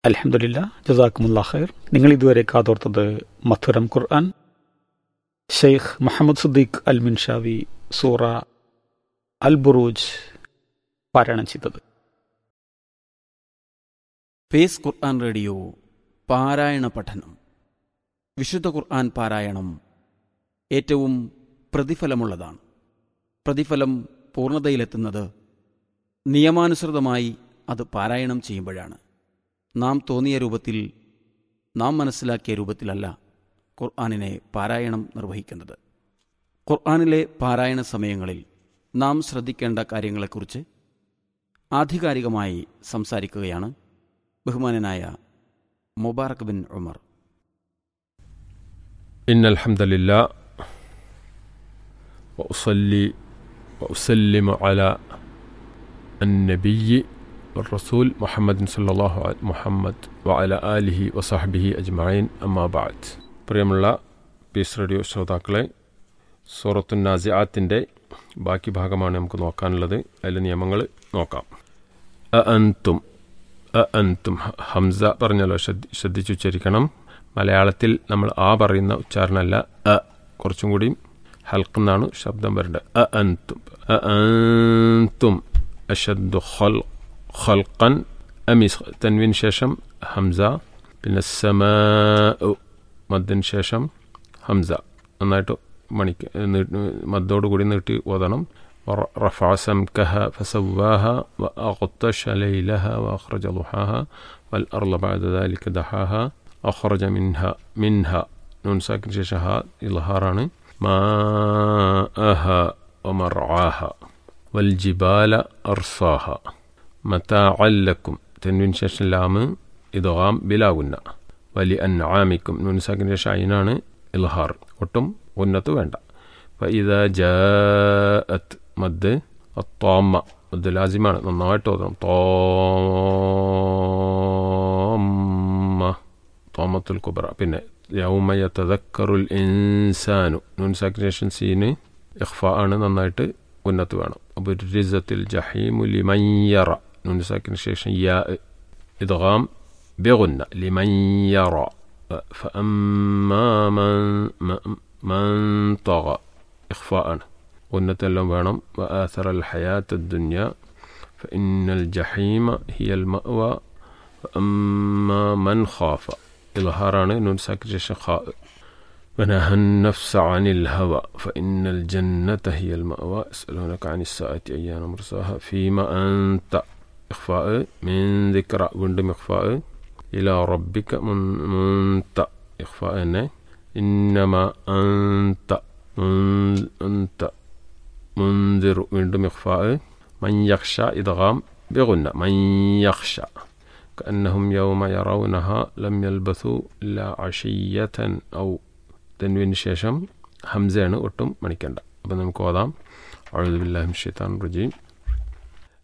അലഹമുല്ല ജസാക്കുമുല്ലാ ഖൈർ നിങ്ങൾ ഇതുവരെ കാതോർത്തത് മധുരം ഖുർആൻ ഷെയ്ഖ് മുഹമ്മദ് സുദ്ദീഖ് അൽ മിൻഷാവി സൂറ അൽ ബുറൂജ് പാരായണം ചെയ്തത് പേസ് ഖുർആൻ റേഡിയോ പാരായണ പഠനം വിശുദ്ധ ഖുർആൻ പാരായണം ഏറ്റവും പ്രതിഫലമുള്ളതാണ് പ്രതിഫലം പൂർണ്ണതയിലെത്തുന്നത് നിയമാനുസൃതമായി അത് പാരായണം ചെയ്യുമ്പോഴാണ് നാം തോന്നിയ രൂപത്തിൽ നാം മനസ്സിലാക്കിയ രൂപത്തിലല്ല ഖുർആാനിനെ പാരായണം നിർവഹിക്കുന്നത് ഖുർആാനിലെ പാരായണ സമയങ്ങളിൽ നാം ശ്രദ്ധിക്കേണ്ട കാര്യങ്ങളെക്കുറിച്ച് ആധികാരികമായി സംസാരിക്കുകയാണ് ബഹുമാനനായ മുബാറക് ബിൻ ഉമർ إن الحمد لله وأصلي وأسلم على النبي والرسول محمد صلى الله عليه محمد وعلى آله وصحبه أجمعين أما بعد പ്രിയമുള്ള പീസ് റേഡിയോ ശ്രോതാക്കളെ സൂറത്തു നാസിയാത്തിൻ്റെ ബാക്കി ഭാഗമാണ് നമുക്ക് നോക്കാനുള്ളത് അതിലെ നിയമങ്ങൾ നോക്കാം അ അൻതും അ അൻതും ഹംസ പറഞ്ഞല്ലോ ശ്രദ്ധി ശ്രദ്ധിച്ചുച്ചരിക്കണം മലയാളത്തിൽ നമ്മൾ ആ പറയുന്ന ഉച്ചാരണമല്ല അ കുറച്ചും കൂടി ഹൽക്കെന്നാണ് ശബ്ദം വരേണ്ടത് അ അൻതും അ അൻതും അഷദ്ദു ഖൽ ഖൽഖൻ അമിസ് തൻവിന് ശേഷം ഹംസ പിന്നെ സമ മദ്ദിന് ശേഷം ഹംസ നന്നായിട്ട് മണിക്ക് മദ്ദോട് കൂടി നീട്ടി ഓതണം رفع سمكها فسواها وأغطش ليلها وأخرج ضحاها والأرض بعد ذلك دحاها أخرج منها منها نون ساكن شاشها إظهاران ماءها ومرعاها والجبال أرصاها متاعا لكم تنوين شاش لام إدغام بلا غنى ولأنعامكم نون ساكن شاشعينان إظهار ഒട്ടും ഉന്നത്ത് വേണ്ട فإذا جاءت മദ് الطامة മദ് ലാസിമാണ് നന്നായിട്ട് ഓതണം തോമ്മ തോമത്തുൽ കുബറ പിന്നെ യൗമയ തദക്കറുൽ ഇൻസാനു നൂൻ സാക്രിനേഷൻ സീന് ഇഖ്ഫ ആണ് നന്നായിട്ട് ഉന്നത്ത് വേണം അപ്പോൾ റിസത്തിൽ ജഹീമു ലിമയ്യറ നൂൻ സാക്കിന് ശേഷം യാ ഇദ്ഗാം ബിഗുന്ന ലിമയ്യറ فأما من من طغى إخفاء قلنا لهم بانم وآثر الحياة الدنيا فإن الجحيم هي المأوى وأما من خاف إظهاران نون ساكت خاء ونهى النفس عن الهوى فإن الجنة هي المأوى يسألونك عن الساعة أيان مرساها فيما أنت إخفاء من ذكرى وندم إخفاء إلى ربك من منت إخفاء إنما أنت من أنت منذر വീണ്ടും إخفاء من يخشى إدغام بغنى من يخشى كأنهم يوم يرونها لم يلبثوا إلا عشية أو تنوين ശേഷം ഹംസയാണ് ഒട്ടും മണിക്കണ്ട അപ്പം നമുക്ക് ഓതാം أعوذ بالله من الشيطان الرجيم